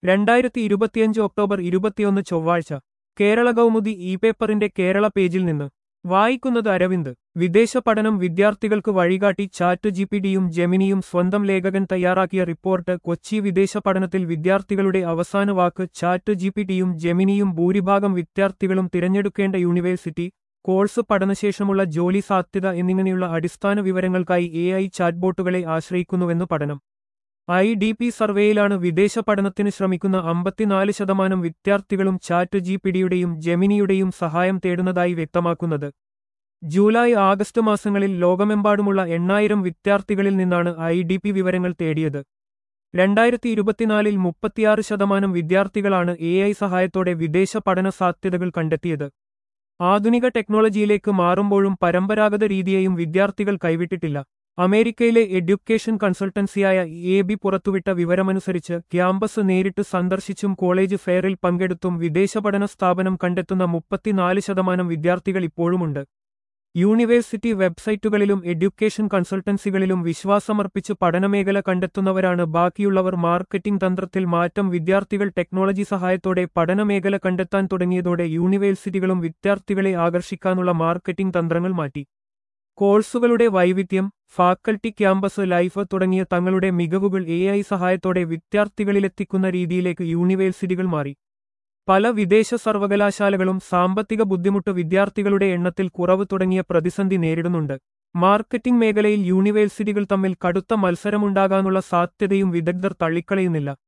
രണ്ടായിരത്തി ഇരുപത്തിയഞ്ച് ഒക്ടോബർ ഇരുപത്തിയൊന്ന് ചൊവ്വാഴ്ച കേരള കൗമുദി ഇ പേപ്പറിന്റെ കേരള പേജിൽ നിന്ന് വായിക്കുന്നത് അരവിന്ദ് വിദേശ പഠനം വിദ്യാർത്ഥികൾക്ക് വഴികാട്ടി ചാറ്റ് ജിപിഡിയും ജെമിനിയും സ്വന്തം ലേഖകൻ തയ്യാറാക്കിയ റിപ്പോർട്ട് കൊച്ചി വിദേശ പഠനത്തിൽ വിദ്യാർത്ഥികളുടെ അവസാന വാക്ക് ചാറ്റ് ജിപിഡിയും ജെമിനിയും ഭൂരിഭാഗം വിദ്യാർത്ഥികളും തിരഞ്ഞെടുക്കേണ്ട യൂണിവേഴ്സിറ്റി കോഴ്സ് പഠനശേഷമുള്ള ജോലി സാധ്യത എന്നിങ്ങനെയുള്ള അടിസ്ഥാന വിവരങ്ങൾക്കായി എ ഐ ചാറ്റ്ബോട്ടുകളെ ആശ്രയിക്കുന്നുവെന്ന് പഠനം ഐ ഡി പി സർവേയിലാണ് വിദേശ പഠനത്തിന് ശ്രമിക്കുന്ന അമ്പത്തിനാല് ശതമാനം വിദ്യാർത്ഥികളും ചാറ്റ് ജിപിഡിയുടെയും ജെമിനിയുടെയും സഹായം തേടുന്നതായി വ്യക്തമാക്കുന്നത് ജൂലൈ ആഗസ്റ്റ് മാസങ്ങളിൽ ലോകമെമ്പാടുമുള്ള എണ്ണായിരം വിദ്യാർത്ഥികളിൽ നിന്നാണ് ഐ ഡി പി വിവരങ്ങൾ തേടിയത് രണ്ടായിരത്തി ഇരുപത്തിനാലിൽ മുപ്പത്തിയാറ് ശതമാനം വിദ്യാർത്ഥികളാണ് എ ഐ സഹായത്തോടെ വിദേശ പഠന സാധ്യതകൾ കണ്ടെത്തിയത് ആധുനിക ടെക്നോളജിയിലേക്ക് മാറുമ്പോഴും പരമ്പരാഗത രീതിയെയും വിദ്യാർത്ഥികൾ കൈവിട്ടിട്ടില്ല അമേരിക്കയിലെ എഡ്യൂക്കേഷൻ കൺസൾട്ടൻസിയായ എ ബി പുറത്തുവിട്ട വിവരമനുസരിച്ച് ക്യാമ്പസ് നേരിട്ട് സന്ദർശിച്ചും കോളേജ് ഫെയറിൽ പങ്കെടുത്തും വിദേശ പഠന സ്ഥാപനം കണ്ടെത്തുന്ന മുപ്പത്തിനാല് ശതമാനം വിദ്യാർത്ഥികൾ ഇപ്പോഴുമുണ്ട് യൂണിവേഴ്സിറ്റി വെബ്സൈറ്റുകളിലും എഡ്യൂക്കേഷൻ കൺസൾട്ടൻസികളിലും വിശ്വാസമർപ്പിച്ച് പഠനമേഖല കണ്ടെത്തുന്നവരാണ് ബാക്കിയുള്ളവർ മാർക്കറ്റിംഗ് തന്ത്രത്തിൽ മാറ്റം വിദ്യാർത്ഥികൾ ടെക്നോളജി സഹായത്തോടെ പഠനമേഖല കണ്ടെത്താൻ തുടങ്ങിയതോടെ യൂണിവേഴ്സിറ്റികളും വിദ്യാർത്ഥികളെ ആകർഷിക്കാനുള്ള മാർക്കറ്റിംഗ് തന്ത്രങ്ങൾ മാറ്റി കോഴ്സുകളുടെ വൈവിധ്യം ഫാക്കൽറ്റി ക്യാമ്പസ് ലൈഫ് തുടങ്ങിയ തങ്ങളുടെ മികവുകൾ എ ഐ സഹായത്തോടെ വിദ്യാർത്ഥികളിലെത്തിക്കുന്ന രീതിയിലേക്ക് യൂണിവേഴ്സിറ്റികൾ മാറി പല വിദേശ സർവകലാശാലകളും സാമ്പത്തിക ബുദ്ധിമുട്ട് വിദ്യാർത്ഥികളുടെ എണ്ണത്തിൽ കുറവ് തുടങ്ങിയ പ്രതിസന്ധി നേരിടുന്നുണ്ട് മാർക്കറ്റിംഗ് മേഖലയിൽ യൂണിവേഴ്സിറ്റികൾ തമ്മിൽ കടുത്ത മത്സരമുണ്ടാകാനുള്ള സാധ്യതയും വിദഗ്ധർ തള്ളിക്കളയുന്നില്ല